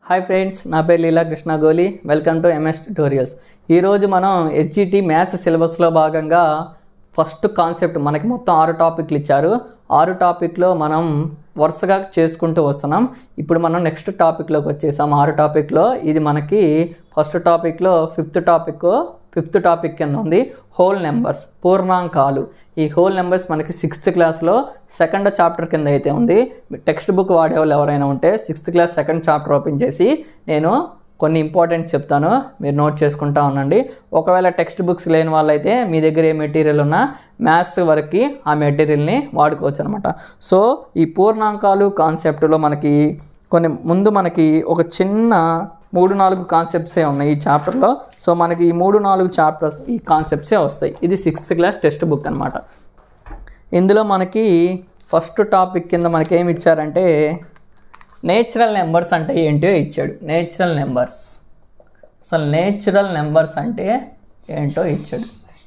Hi friends నా పేరు లీలా కృష్ణ గోలి వెల్కమ్ టు ఎంఎస్ ట్యూటోరియల్స్ ఈరోజు మనం హెచ్ఈటి మ్యాథ్స్ సిలబస్లో భాగంగా ఫస్ట్ కాన్సెప్ట్ మనకి మొత్తం ఆరు టాపిక్లు ఇచ్చారు ఆరు టాపిక్లో మనం వరుసగా చేసుకుంటూ వస్తున్నాం ఇప్పుడు మనం నెక్స్ట్ టాపిక్లోకి వచ్చేసాం ఆరు టాపిక్లో ఇది మనకి ఫస్ట్ టాపిక్లో ఫిఫ్త్ టాపిక్ ఫిఫ్త్ టాపిక్ కింద ఉంది హోల్ నెంబర్స్ పూర్ణాంకాలు ఈ హోల్ నెంబర్స్ మనకి సిక్స్త్ క్లాస్లో సెకండ్ చాప్టర్ కింద అయితే ఉంది టెక్స్ట్ బుక్ వాడేవాళ్ళు ఎవరైనా ఉంటే sixth class second chapter open చేసి నేను కొన్ని ఇంపార్టెంట్ చెప్తాను మీరు నోట్ చేసుకుంటా ఉండండి ఒకవేళ టెక్స్ట్ బుక్స్ లేని వాళ్ళైతే మీ దగ్గర ఏ మెటీరియల్ ఉన్నా మ్యాథ్స్ వరకు ఆ మెటీరియల్ని వాడుకోవచ్చు అనమాట సో ఈ పూర్ణాంకాలు కాన్సెప్ట్లో మనకి కొన్ని ముందు మనకి ఒక చిన్న మూడు నాలుగు కాన్సెప్ట్సే ఉన్నాయి ఈ చాప్టర్లో సో మనకి ఈ మూడు నాలుగు చాప్టర్స్ ఈ కాన్సెప్ట్సే వస్తాయి ఇది సిక్స్త్ క్లాస్ టెక్స్ట్ బుక్ అనమాట ఇందులో మనకి ఫస్ట్ టాపిక్ కింద మనకి ఏమి ఇచ్చారంటే నేచురల్ నెంబర్స్ అంటే ఏంటో ఇచ్చాడు నేచురల్ నెంబర్స్ అసలు నేచురల్ నెంబర్స్ అంటే ఏంటో ఇచ్చాడు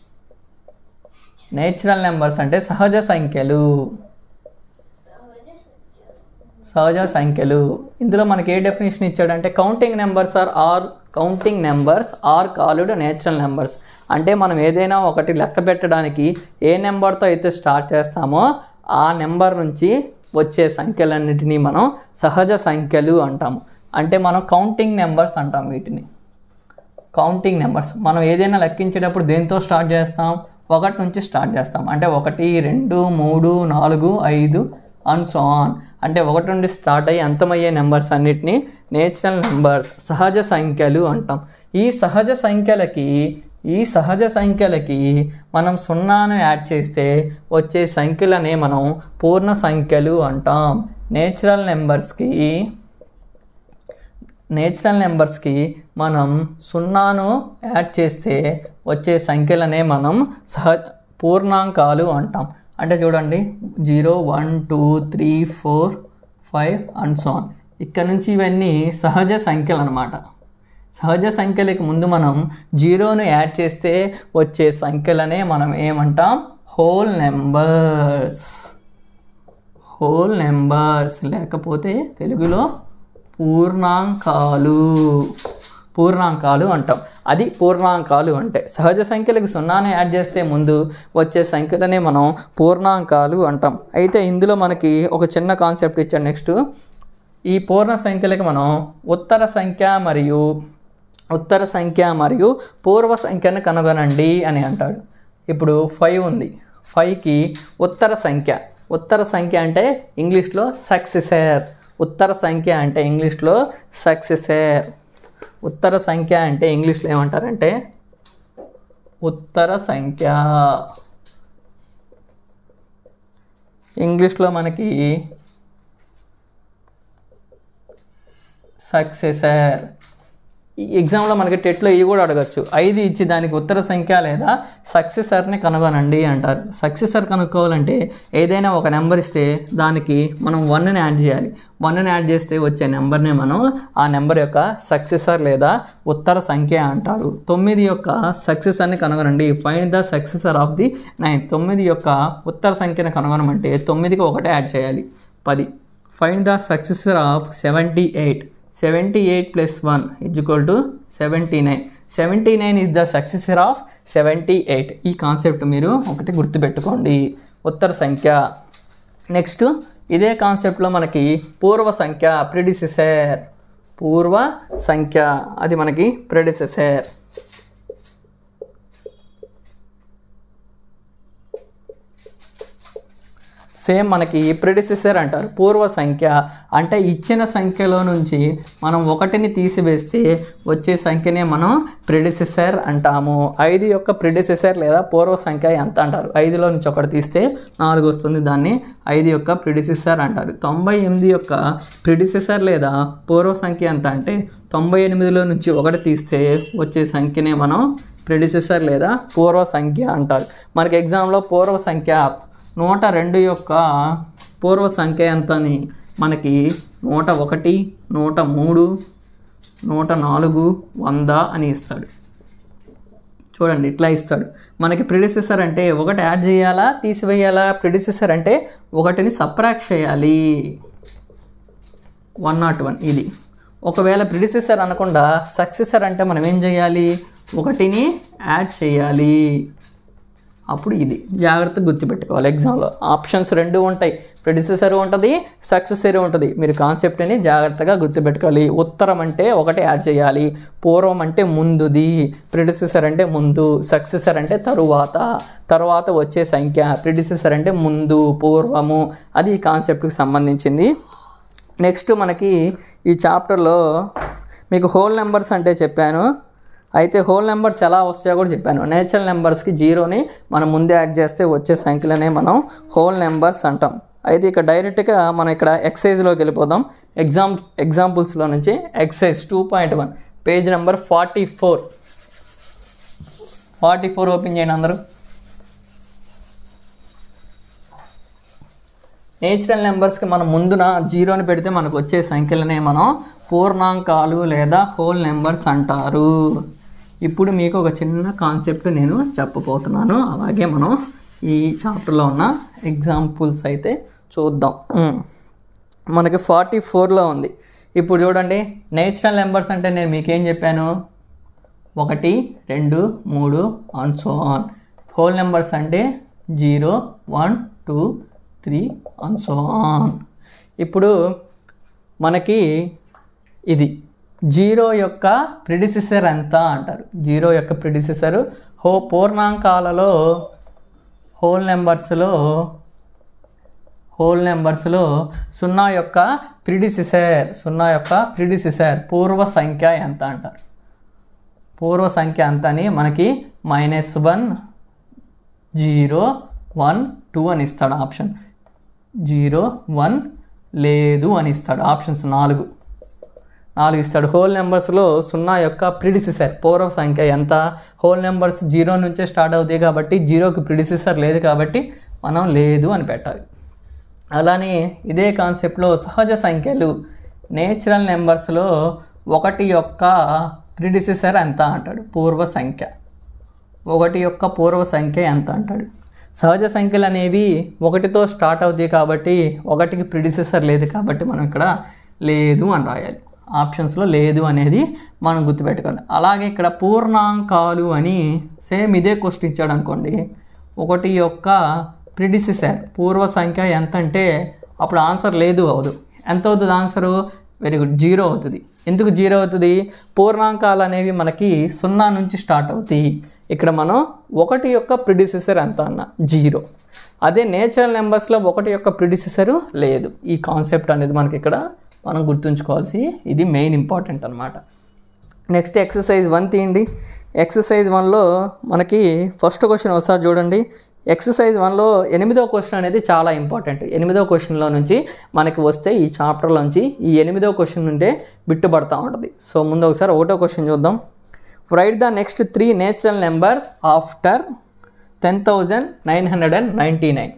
నేచురల్ నెంబర్స్ అంటే సహజ సంఖ్యలు సహజ సంఖ్యలు ఇందులో మనకి ఏ డెఫినేషన్ ఇచ్చాడంటే counting numbers are are counting numbers are called natural numbers అంటే మనం ఏదైనా ఒకటి లెక్క పెట్టడానికి ఏ నెంబర్తో అయితే స్టార్ట్ చేస్తామో ఆ నెంబర్ నుంచి వచ్చే సంఖ్యలన్నిటినీ మనం సహజ సంఖ్యలు అంటాము అంటే మనం కౌంటింగ్ నెంబర్స్ అంటాం వీటిని కౌంటింగ్ నెంబర్స్ మనం ఏదైనా లెక్కించేటప్పుడు దేంతో స్టార్ట్ చేస్తాం ఒకటి నుంచి స్టార్ట్ చేస్తాం అంటే ఒకటి రెండు మూడు నాలుగు ఐదు అండ్ సో ఆన్ అంటే ఒకటి నుండి స్టార్ట్ అయ్యి అంతమయ్యే నెంబర్స్ అన్నిటినీ నేచురల్ నెంబర్స్ సహజ సంఖ్యలు అంటాం ఈ సహజ సంఖ్యలకి ఈ సహజ సంఖ్యలకి మనం సున్నాను యాడ్ చేస్తే వచ్చే సంఖ్యలనే మనం పూర్ణ సంఖ్యలు అంటాం నేచురల్ నెంబర్స్కి నేచురల్ నెంబర్స్కి మనం సున్నాను యాడ్ చేస్తే వచ్చే సంఖ్యలనే మనం సహ పూర్ణాంకాలు అంటాం అంటే చూడండి zero one two three four five and so on ఇక్కడ నుంచి ఇవన్నీ సహజ సంఖ్యలు అనమాట సహజ సంఖ్యలకు ముందు మనం జీరోను యాడ్ చేస్తే వచ్చే సంఖ్యలనే మనం ఏమంటాం హోల్ నెంబర్స్ హోల్ నెంబర్స్ లేకపోతే తెలుగులో పూర్ణాంకాలు పూర్ణాంకాలు అంటాం అది పూర్ణాంకాలు అంటే సహజ సంఖ్యలకు సున్నాను యాడ్ చేస్తే ముందు వచ్చే సంఖ్యలనే మనం పూర్ణాంకాలు అంటాం అయితే ఇందులో మనకి ఒక చిన్న కాన్సెప్ట్ ఇచ్చాడు నెక్స్ట్ ఈ పూర్ణ సంఖ్యలకు మనం ఉత్తర సంఖ్య మరియు ఉత్తర సంఖ్య మరియు పూర్వ సంఖ్యను కనుగొనండి అని అంటాడు ఇప్పుడు ఫైవ్ ఉంది ఫైవ్కి ఉత్తర సంఖ్య ఉత్తర సంఖ్య అంటే ఇంగ్లీష్లో సక్సెసర్ ఉత్తర సంఖ్య అంటే ఇంగ్లీష్లో సక్సెసర్ ఉత్తర సంఖ్య అంటే ఇంగ్లీష్లో ఏమంటారంటే ఉత్తర సంఖ్య ఇంగ్లీష్లో మనకి సక్సెసర్ ఈ ఎగ్జామ్లో మనకి టెట్లో ఇవి కూడా అడగచ్చు ఐదు ఇచ్చి దానికి ఉత్తర సంఖ్య లేదా సక్సెసర్ని కనుగొనండి అంటారు సక్సెసర్ కనుక్కోవాలంటే ఏదైనా ఒక నెంబర్ ఇస్తే దానికి మనం వన్ని యాడ్ చేయాలి వన్ని యాడ్ చేస్తే వచ్చే నెంబర్ని మనం ఆ నెంబర్ యొక్క సక్సెసర్ లేదా ఉత్తర సంఖ్య అంటారు తొమ్మిది యొక్క సక్సెసర్ని కనుగొనండి find the successor of the nine తొమ్మిది యొక్క ఉత్తర సంఖ్యను కనుగొనమంటే తొమ్మిదికి ఒకటే యాడ్ చేయాలి పది find the successor of seventy eight seventy eight plus one is equal to seventy nine seventy nine is the successor of seventy eight ఈ కాన్సెప్ట్ మీరు ఒకటి గుర్తుపెట్టుకోండి ఉత్తర సంఖ్య నెక్స్ట్ ఇదే కాన్సెప్ట్లో మనకి పూర్వ సంఖ్య ప్రిడిసెసర్ పూర్వ సంఖ్య అది మనకి ప్రిడిసెసర్ సేమ్ మనకి ప్రిడిసెసర్ అంటారు పూర్వ సంఖ్య అంటే ఇచ్చిన సంఖ్యలో నుంచి మనం ఒకటిని తీసివేస్తే వచ్చే సంఖ్యనే మనం ప్రిడిసెసర్ అంటాము ఐదు యొక్క ప్రిడిసెసర్ లేదా పూర్వ సంఖ్య ఎంత అంటారు ఐదులో నుంచి ఒకటి తీస్తే నాలుగు వస్తుంది దాన్ని ఐదు యొక్క ప్రిడిసెసర్ అంటారు తొంభై ఎనిమిది యొక్క ప్రిడిసెసర్ లేదా పూర్వ సంఖ్య ఎంత అంటే తొంభై ఎనిమిదిలో నుంచి ఒకటి తీస్తే వచ్చే సంఖ్యనే మనం ప్రిడిసెసర్ లేదా పూర్వ సంఖ్య అంటారు మనకి ఎగ్జామ్లో పూర్వ సంఖ్య నూట రెండు యొక్క పూర్వ సంఖ్య ఎంతని మనకి నూట ఒకటి నూట మూడు నూట నాలుగు వంద అని ఇస్తాడు చూడండి ఇట్లా ఇస్తాడు మనకి ప్రిడిసెసర్ అంటే ఒకటి యాడ్ చేయాలా తీసివేయాలా ప్రిడిసెసర్ అంటే ఒకటిని సప్రాక్ట్ చేయాలి వన్ నాట్ వన్ ఇది ఒకవేళ ప్రిడిసెసర్ అనకుండా సక్సెసర్ అంటే మనం ఏం చేయాలి ఒకటిని యాడ్ చేయాలి అప్పుడు ఇది జాగ్రత్తగా గుర్తుపెట్టుకోవాలి ఎగ్జామ్లో ఆప్షన్స్ రెండు ఉంటాయి ప్రెడిసెసర్ ఉంటుంది సక్సెసర్ ఉంటుంది మీరు కాన్సెప్ట్ని జాగ్రత్తగా గుర్తుపెట్టుకోవాలి ఉత్తరం అంటే ఒకటి యాడ్ చేయాలి పూర్వం అంటే ముందుది ప్రిడిసెసర్ అంటే ముందు సక్సెసర్ అంటే తరువాత తరువాత వచ్చే సంఖ్య ప్రిడిసెసర్ అంటే ముందు పూర్వము అది ఈ కాన్సెప్ట్కి సంబంధించింది నెక్స్ట్ మనకి ఈ చాప్టర్లో మీకు హోల్ నెంబర్స్ అంటే చెప్పాను అయితే హోల్ నెంబర్స్ ఎలా వస్తాయో కూడా చెప్పాను నేచురల్ నెంబర్స్కి జీరోని మనం ముందే యాడ్ చేస్తే వచ్చే సంఖ్యలనే మనం హోల్ నెంబర్స్ అంటాం అయితే ఇక్కడ డైరెక్ట్గా మనం ఇక్కడ ఎక్సైజ్లోకి వెళ్ళిపోదాం ఎగ్జామ్ ఎగ్జాంపుల్స్లో నుంచి excise two point one page number forty four forty four open చేయండి అందరూ నేచురల్ నెంబర్స్కి మనం ముందున జీరోని పెడితే మనకు వచ్చే సంఖ్యలనే మనం పూర్ణాంకాలు లేదా హోల్ నెంబర్స్ అంటారు ఇప్పుడు మీకు ఒక చిన్న కాన్సెప్ట్ నేను చెప్పబోతున్నాను అలాగే మనం ఈ చాప్టర్లో ఉన్న ఎగ్జాంపుల్స్ అయితే చూద్దాం ఉమ్. మనకి ఫార్టీ ఫోర్లో ఉంది ఇప్పుడు చూడండి నేచురల్ నెంబర్స్ అంటే నేను మీకేం చెప్పాను ఒకటి రెండు మూడు and so on whole numbers అంటే zero one two three and so on ఇప్పుడు మనకి ఇది జీరో యొక్క ప్రిడిసిసర్ ఎంత అంటారు జీరో యొక్క ప్రిడిసిసర్ హో పూర్ణాంకాలలో హోల్ నెంబర్స్లో హోల్ నెంబర్స్లో సున్నా యొక్క ప్రిడిసిసర్ సున్నా యొక్క ప్రిడిసిసర్ పూర్వ సంఖ్య ఎంత అంటారు పూర్వ సంఖ్య ఎంత అని మనకి minus one zero one two అని ఇస్తాడు ఆప్షన్ జీరో వన్ లేదు అని ఇస్తాడు ఆప్షన్స్ నాలుగు నాలుగు ఇస్తాడు హోల్ నెంబర్స్లో సున్నా యొక్క ప్రిడిసిసర్ పూర్వ సంఖ్య ఎంత హోల్ నెంబర్స్ జీరో నుంచే స్టార్ట్ అవుతాయి కాబట్టి జీరోకి ప్రిడిసిసర్ లేదు కాబట్టి మనం లేదు అని పెట్టాలి అలానే ఇదే కాన్సెప్ట్లో సహజ సంఖ్యలు నేచురల్ నెంబర్స్లో ఒకటి యొక్క ప్రిడిసిసర్ ఎంత అంటాడు పూర్వ సంఖ్య ఒకటి యొక్క పూర్వ సంఖ్య ఎంత అంటాడు సహజ సంఖ్యలు అనేవి ఒకటితో స్టార్ట్ అవుతాయి కాబట్టి ఒకటికి ప్రిడిసెసర్ లేదు కాబట్టి మనం ఇక్కడ లేదు అని రాయాలి ఆప్షన్స్లో లేదు అనేది మనం గుర్తుపెట్టుకోవాలి అలాగే ఇక్కడ పూర్ణాంకాలు అని సేమ్ ఇదే క్వశ్చన్ ఇచ్చాడు అనుకోండి ఒకటి యొక్క ప్రిడిసిసర్ పూర్వ సంఖ్య ఎంత అంటే అప్పుడు ఆన్సర్ లేదు అవదు ఎంత అవుతుంది ఆన్సరు వెరీ గుడ్ జీరో అవుతుంది ఎందుకు జీరో అవుతుంది పూర్ణాంకాలు అనేవి మనకి సున్నా నుంచి స్టార్ట్ అవుతాయి ఇక్కడ మనం ఒకటి యొక్క ప్రిడిసిసర్ ఎంత అన్న జీరో అదే నేచురల్ నెంబర్స్లో ఒకటి యొక్క ప్రిడిసిసరు లేదు ఈ కాన్సెప్ట్ అనేది మనకి ఇక్కడ మనం గుర్తుంచుకోవాల్సి ఇది మెయిన్ ఇంపార్టెంట్ అనమాట నెక్స్ట్ ఎక్సర్సైజ్ వన్ తీయండి ఎక్సర్సైజ్ వన్లో మనకి ఫస్ట్ క్వశ్చన్ ఒకసారి చూడండి ఎక్సర్సైజ్ వన్లో ఎనిమిదో క్వశ్చన్ అనేది చాలా ఇంపార్టెంట్ ఎనిమిదో క్వశ్చన్లో నుంచి మనకి వస్తే ఈ చాప్టర్లోంచి ఈ ఎనిమిదో క్వశ్చన్ నుండే బిట్టుపడతా ఉంటుంది సో ముందు ఒకసారి ఒకటో క్వశ్చన్ చూద్దాం write the next three natural numbers after ten thousand nine hundred and ninety nine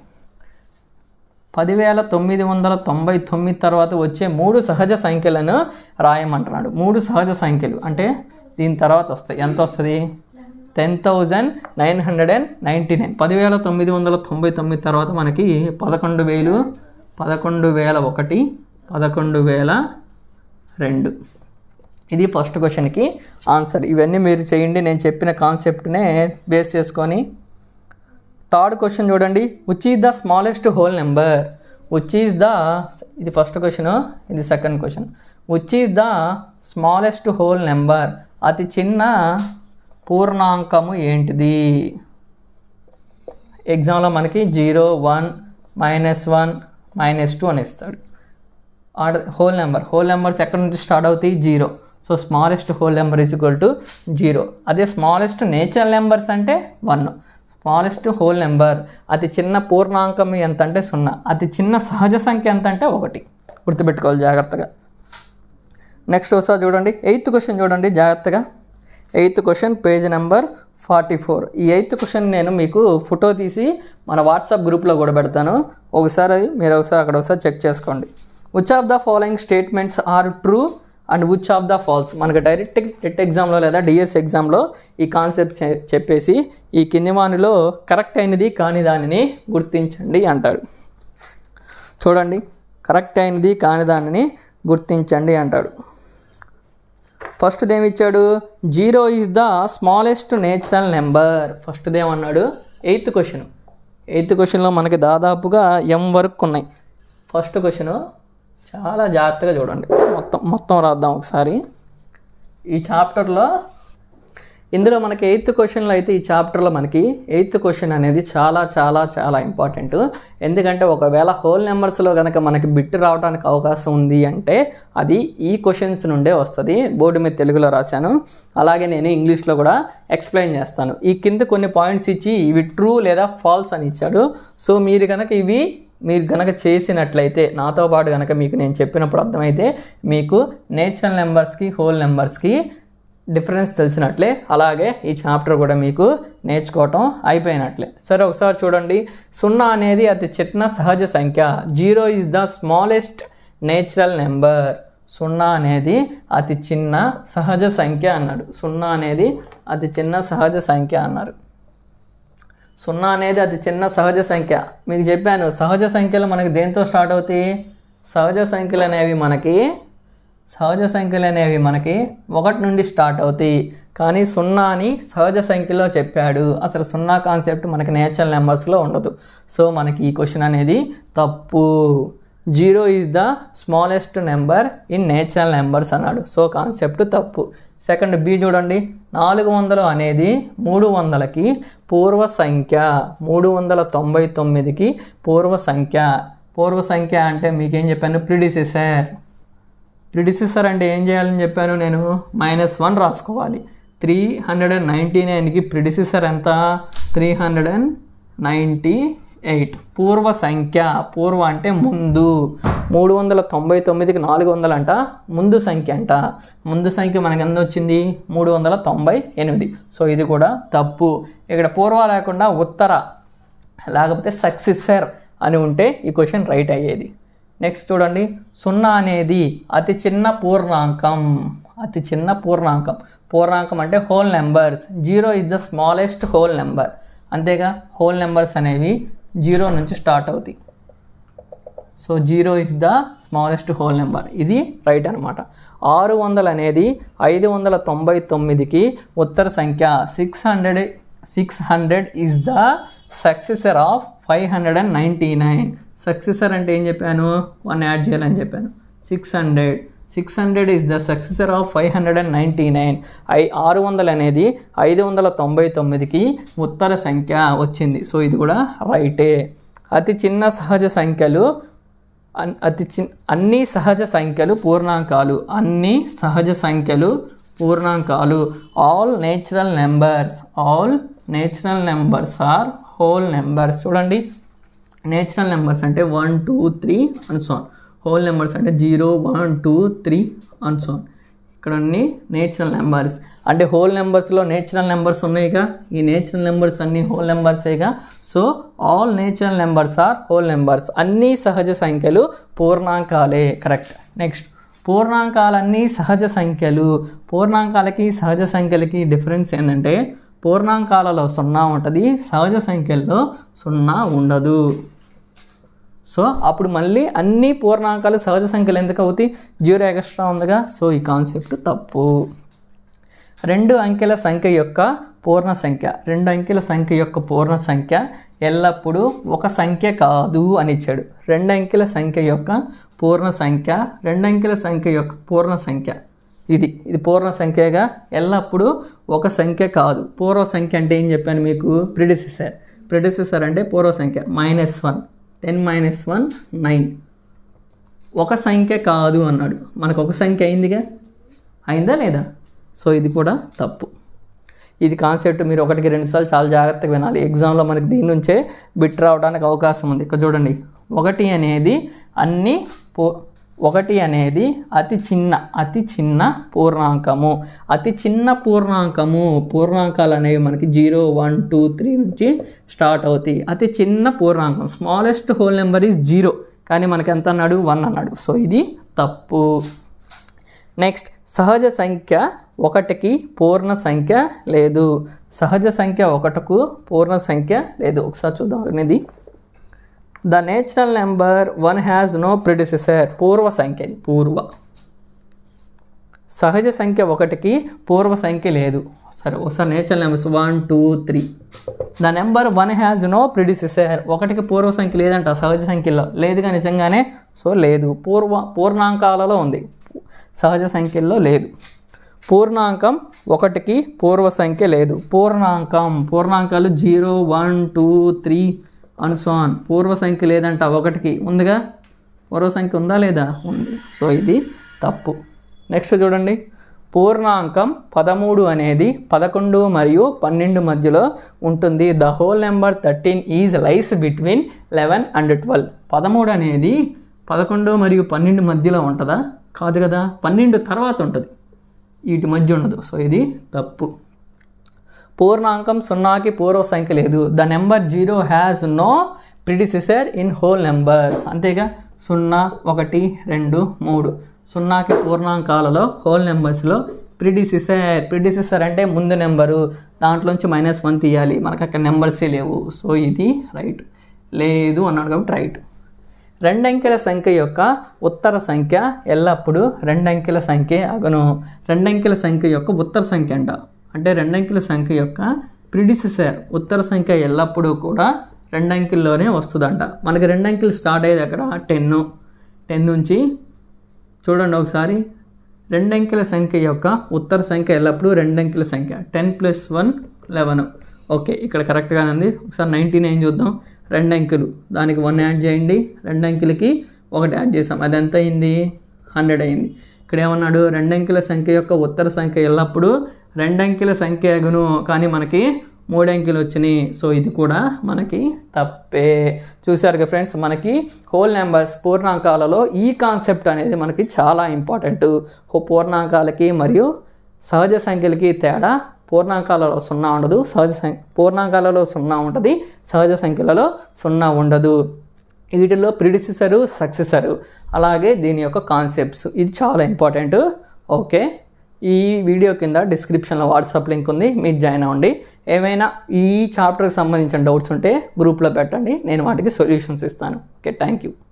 పదివేల తొమ్మిది వందల తొంభై తొమ్మిది తర్వాత వచ్చే మూడు సహజ సంఖ్యలను రాయమంటున్నాడు మూడు సహజ సంఖ్యలు అంటే దీని తర్వాత వస్తాయి ఎంత వస్తుంది ten thousand nine hundred and ninety nine పదివేల తొమ్మిది వందల తొంభై తొమ్మిది తర్వాత మనకి పదకొండు వేలు పదకొండు వేల ఒకటి పదకొండు వేల రెండు ఇది ఫస్ట్ క్వశ్చన్కి ఆన్సర్ ఇవన్నీ మీరు చేయండి నేను చెప్పిన కాన్సెప్ట్నే బేస్ చేసుకొని థర్డ్ క్వశ్చన్ చూడండి which is the smallest whole number which is the ఇది ఫస్ట్ క్వశ్చన్ ఇది second question which is the smallest whole number అతి చిన్న పూర్ణాంకము ఏంటిది ఎగ్జామ్లో మనకి zero one minus one minus two అని ఇస్తాడు order whole number whole numbers ఎక్కడి నుంచి స్టార్ట్ అవుతాయి zero so smallest whole number is equal to zero అదే స్మాలెస్ట్ నేచురల్ నెంబర్స్ అంటే వన్ స్మాలెస్ట్ హోల్ నెంబర్ అతి చిన్న పూర్ణాంకం ఎంత అంటే సున్నా అతి చిన్న సహజ సంఖ్య ఎంత అంటే ఒకటి గుర్తుపెట్టుకోవాలి జాగ్రత్తగా నెక్స్ట్ ఒకసారి చూడండి ఎయిత్ క్వశ్చన్ చూడండి జాగ్రత్తగా eighth question page number forty four ఈ ఎయిత్ క్వశ్చన్ నేను మీకు ఫోటో తీసి మన వాట్సాప్ గ్రూప్లో కూడా పెడతాను ఒకసారి మీరు ఒకసారి అక్కడ ఒకసారి చెక్ చేసుకోండి which of the following statements are true and which of the false మనకు డైరెక్ట్ టెట్ ఎగ్జామ్లో లేదా డిఎస్ ఎగ్జామ్లో ఈ కాన్సెప్ట్స్ చెప్పేసి ఈ కింది వానిలో కరెక్ట్ అయినది కాని దానిని గుర్తించండి అంటాడు చూడండి కరెక్ట్ అయినది కాని దానిని గుర్తించండి అంటాడు ఫస్ట్ది ఏమి ఇచ్చాడు zero is the smallest natural number ఫస్ట్ది ఏమన్నాడు ఎయిత్ క్వశ్చన్ ఎయిత్ క్వశ్చన్లో మనకి దాదాపుగా ఎం వరకు ఉన్నాయి ఫస్ట్ క్వశ్చన్ చాలా జాగ్రత్తగా చూడండి మొత్తం మొత్తం రాద్దాం ఒకసారి ఈ చాప్టర్లో ఇందులో మనకి ఎయిత్ క్వశ్చన్లో అయితే ఈ చాప్టర్లో మనకి ఎయిత్ క్వశ్చన్ అనేది చాలా చాలా చాలా ఇంపార్టెంట్ ఎందుకంటే ఒకవేళ హోల్ నెంబర్స్లో కనుక మనకి బిట్ రావడానికి అవకాశం ఉంది అంటే అది ఈ క్వశ్చన్స్ నుండే వస్తుంది బోర్డు మీద తెలుగులో రాశాను అలాగే నేను ఇంగ్లీష్లో కూడా ఎక్స్ప్లెయిన్ చేస్తాను ఈ కింద కొన్ని పాయింట్స్ ఇచ్చి ఇవి ట్రూ లేదా ఫాల్స్ అని ఇచ్చాడు సో మీరు కనుక ఇవి మీరు గనక చేసినట్లయితే నాతో పాటు కనుక మీకు నేను చెప్పినప్పుడు అర్థమైతే మీకు నేచురల్ నెంబర్స్కి హోల్ నెంబర్స్కి డిఫరెన్స్ తెలిసినట్లే అలాగే ఈ చాప్టర్ కూడా మీకు నేర్చుకోవటం అయిపోయినట్లే సరే ఒకసారి చూడండి సున్నా అనేది అతి చిన్న సహజ సంఖ్య zero is the smallest natural number సున్నా అనేది అతి చిన్న సహజ సంఖ్య అన్నాడు సున్నా అనేది అతి చిన్న సహజ సంఖ్య అన్నారు సున్నా అనేది అతి చిన్న సహజ సంఖ్య మీకు చెప్పాను సహజ సంఖ్యలు మనకి దేంతో స్టార్ట్ అవుతాయి సహజ సంఖ్యలు అనేవి మనకి సహజ సంఖ్యలు అనేవి మనకి ఒకటి నుండి స్టార్ట్ అవుతాయి కానీ సున్నా అని సహజ సంఖ్యలో చెప్పాడు అసలు సున్నా కాన్సెప్ట్ మనకి నేచురల్ నెంబర్స్లో ఉండదు సో మనకి ఈ క్వశ్చన్ అనేది తప్పు zero is the smallest number in natural numbers అన్నాడు సో కాన్సెప్ట్ తప్పు సెకండ్ బి చూడండి నాలుగు వందలు అనేది మూడు వందలకి పూర్వ సంఖ్య మూడు వందల తొంభై తొమ్మిదికి పూర్వ సంఖ్య పూర్వ సంఖ్య అంటే మీకేం చెప్పాను ప్రిడిసెసర్ ప్రిడిసెసర్ అంటే ఏం చేయాలని చెప్పాను నేను మైనస్ వన్ రాసుకోవాలి త్రీ హండ్రెడ్ అండ్ నైంటీ నైన్కి ప్రిడిసెసర్ ఎంత three hundred and ninety eight పూర్వ సంఖ్య పూర్వ అంటే ముందు మూడు వందల తొంభై తొమ్మిదికి నాలుగు వందలు అంట ముందు సంఖ్య అంట ముందు సంఖ్య మనకి ఎంత వచ్చింది మూడు వందల తొంభై ఎనిమిది సో ఇది కూడా తప్పు ఇక్కడ పూర్వ లేకుండా ఉత్తర లేకపోతే సక్సెసర్ అని ఉంటే ఈ క్వశ్చన్ రైట్ అయ్యేది నెక్స్ట్ చూడండి సున్నా అనేది అతి చిన్న పూర్ణాంకం అతి చిన్న పూర్ణాంకం పూర్ణాంకం అంటే whole numbers zero is the smallest whole number అంతేగా హోల్ నెంబర్స్ అనేవి జీరో నుంచి స్టార్ట్ అవుతాయి so zero is the smallest whole number ఇది రైట్ అనమాట ఆరు వందలు అనేది ఐదు వందల తొంభై తొమ్మిదికి ఉత్తర సంఖ్య six hundred six hundred is the successor of five hundred and ninety nine successor అంటే ఏం చెప్పాను వన్ యాడ్ చేయాలని చెప్పాను six hundred six hundred is the successor of five hundred and ninety nine I ఆరు వందలు అనేది ఐదు వందల తొంభై తొమ్మిదికి ఉత్తర సంఖ్య వచ్చింది సో ఇది కూడా రైటే అతి చిన్న సహజ సంఖ్యలు అన్- అతి చిన్ అన్ని సహజ సంఖ్యలు పూర్ణాంకాలు అన్ని సహజ సంఖ్యలు పూర్ణాంకాలు all natural numbers all natural numbers are whole numbers చూడండి నేచురల్ నెంబర్స్ అంటే one two three and so on whole numbers అంటే zero one two three and so on ఇక్కడ అన్ని నేచురల్ నెంబర్స్ అంటే హోల్ నెంబర్స్లో నేచురల్ నెంబర్స్ ఉన్నాయిగా ఈ నేచురల్ నెంబర్స్ అన్ని హోల్ నెంబర్సేగా so all natural numbers are whole numbers అన్ని సహజ సంఖ్యలు పూర్ణాంకాలే కరెక్ట్ నెక్స్ట్ పూర్ణాంకాలన్నీ సహజ సంఖ్యలు పూర్ణాంకాలకి సహజ సంఖ్యలకి డిఫరెన్స్ ఏంటంటే పూర్ణాంకాలలో సున్నా ఉంటుంది సహజ సంఖ్యల్లో సున్నా ఉండదు సో అప్పుడు మళ్ళీ అన్ని పూర్ణాంకాలు సహజ సంఖ్యలు ఎందుకు అవుతాయి జీరో ఎక్స్ట్రా ఉందిగా సో ఈ కాన్సెప్ట్ తప్పు రెండు అంకెల సంఖ్య యొక్క పూర్ణ సంఖ్య రెండు అంకెల సంఖ్య యొక్క పూర్ణ సంఖ్య ఎల్లప్పుడూ ఒక సంఖ్య కాదు అని ఇచ్చాడు రెండు అంకెల సంఖ్య యొక్క పూర్ణ సంఖ్య రెండు అంకెల సంఖ్య యొక్క పూర్ణ సంఖ్య ఇది ఇది పూర్ణ సంఖ్యగా ఎల్లప్పుడూ ఒక సంఖ్య కాదు పూర్వ సంఖ్య అంటే ఏం చెప్పాను మీకు ప్రిడిసెసర్ ప్రిడిసెసర్ అంటే పూర్వ సంఖ్య minus one ten minus one nine ఒక సంఖ్య కాదు అన్నాడు మనకు ఒక సంఖ్య అయిందిగా అయిందా లేదా సో ఇది కూడా తప్పు ఇది కాన్సెప్ట్ మీరు ఒకటికి రెండుసార్లు చాలా జాగ్రత్తగా వినాలి ఎగ్జామ్లో మనకి దీని నుంచే బిట్ రావడానికి అవకాశం ఉంది ఇక్కడ చూడండి ఒకటి అనేది అన్ని పూ ఒకటి అనేది అతి చిన్న అతి చిన్న పూర్ణాంకము అతి చిన్న పూర్ణాంకము పూర్ణాంకాలు అనేవి మనకి జీరో వన్ టూ త్రీ నుంచి స్టార్ట్ అవుతాయి అతి చిన్న పూర్ణాంకం smallest whole number is zero కానీ మనకి ఎంత అన్నాడు వన్ అన్నాడు సో ఇది తప్పు నెక్స్ట్ సహజ సంఖ్య ఒకటికి పూర్ణ సంఖ్య లేదు సహజ సంఖ్య ఒకటకు పూర్ణ సంఖ్య లేదు ఒకసారి చూద్దాం ఇది the natural number one has no predecessor పూర్వ సంఖ్య ఇది పూర్వ సహజ సంఖ్య ఒకటికి పూర్వ సంఖ్య లేదు సరే ఒకసారి natural numbers one two three the number one has no predecessor ఒకటికి పూర్వ సంఖ్య లేదంట సహజ సంఖ్యలో లేదుగా నిజంగానే సో లేదు పూర్వ పూర్ణాంకాలలో ఉంది సహజ సంఖ్యల్లో లేదు పూర్ణాంకం ఒకటికి పూర్వ సంఖ్య లేదు పూర్ణాంకం పూర్ణాంకాలు zero one two three and so on పూర్వ సంఖ్య లేదంట ఒకటికి ఉందిగా పూర్వ సంఖ్య ఉందా లేదా ఉంది సో ఇది తప్పు నెక్స్ట్ చూడండి పూర్ణాంకం పదమూడు అనేది పదకొండు మరియు పన్నెండు మధ్యలో ఉంటుంది the whole number thirteen is lies between eleven and twelve పదమూడు అనేది పదకొండు మరియు పన్నెండు మధ్యలో ఉంటుందా కాదు కదా పన్నెండు తర్వాత ఉంటుంది వీటి మధ్య ఉండదు సో ఇది తప్పు పూర్ణాంకం సున్నాకి పూర్వ సంఖ్య లేదు the number zero has no predecessor in whole numbers అంతేగా సున్నా ఒకటి రెండు మూడు సున్నాకి పూర్ణాంకాలలో హోల్ నెంబర్స్లో ప్రిడిసిసర్ ప్రిడిసిసర్ అంటే ముందు నెంబరు దాంట్లోంచి మైనస్ వన్ తీయాలి మనకు అక్కడ నెంబర్సే లేవు సో ఇది రైట్ లేదు అన్నాడు కాబట్టి రైట్ రెండంకెల సంఖ్య యొక్క ఉత్తర సంఖ్య ఎల్లప్పుడూ రెండంకెల సంఖ్య అగను రెండంకెల సంఖ్య యొక్క ఉత్తర సంఖ్య అంట అంటే రెండంకెల సంఖ్య యొక్క ప్రిడిసిసర్ ఉత్తర సంఖ్య ఎల్లప్పుడూ కూడా రెండంకెల్లోనే వస్తుందంట మనకి రెండంకెలు స్టార్ట్ అయ్యేది అక్కడ టెన్ టెన్ నుంచి చూడండి ఒకసారి రెండంకెల సంఖ్య యొక్క ఉత్తర సంఖ్య ఎల్లప్పుడూ రెండంకెల సంఖ్య ten plus one eleven okay ఇక్కడ కరెక్ట్గానే ఉంది ఒకసారి నైంటీ నైన్ చూద్దాం రెండు అంకెలు దానికి వన్ యాడ్ చేయండి రెండు అంకెలకి ఒకటి యాడ్ చేసాం అది ఎంత అయింది హండ్రెడ్ అయింది ఇక్కడ ఏమన్నాడు రెండు అంకెల సంఖ్య యొక్క ఉత్తర సంఖ్య ఎల్లప్పుడూ రెండు అంకెల సంఖ్య అగును కానీ మనకి మూడు అంకెలు వచ్చినాయి సో ఇది కూడా మనకి తప్పే చూసారు కదా ఫ్రెండ్స్ మనకి హోల్ నెంబర్స్ పూర్ణాంకాలలో ఈ కాన్సెప్ట్ అనేది మనకి చాలా ఇంపార్టెంట్ పూర్ణాంకాలకి మరియు సహజ సంఖ్యలకి తేడా పూర్ణాంకాలలో సున్నా ఉండదు సహజ సంఖ్య పూర్ణాంకాలలో సున్నా ఉంటుంది సహజ సంఖ్యలలో సున్నా ఉండదు వీటిలో ప్రిడిసిసరు సక్సెసరు అలాగే దీని యొక్క కాన్సెప్ట్స్ ఇది చాలా ఇంపార్టెంట్ ఓకే ఈ వీడియో కింద డిస్క్రిప్షన్లో వాట్సాప్ లింక్ ఉంది మీరు జాయిన్ అవ్వండి ఏమైనా ఈ చాప్టర్కి సంబంధించిన డౌట్స్ ఉంటే గ్రూప్లో పెట్టండి నేను వాటికి సొల్యూషన్స్ ఇస్తాను ఓకే థ్యాంక్ యూ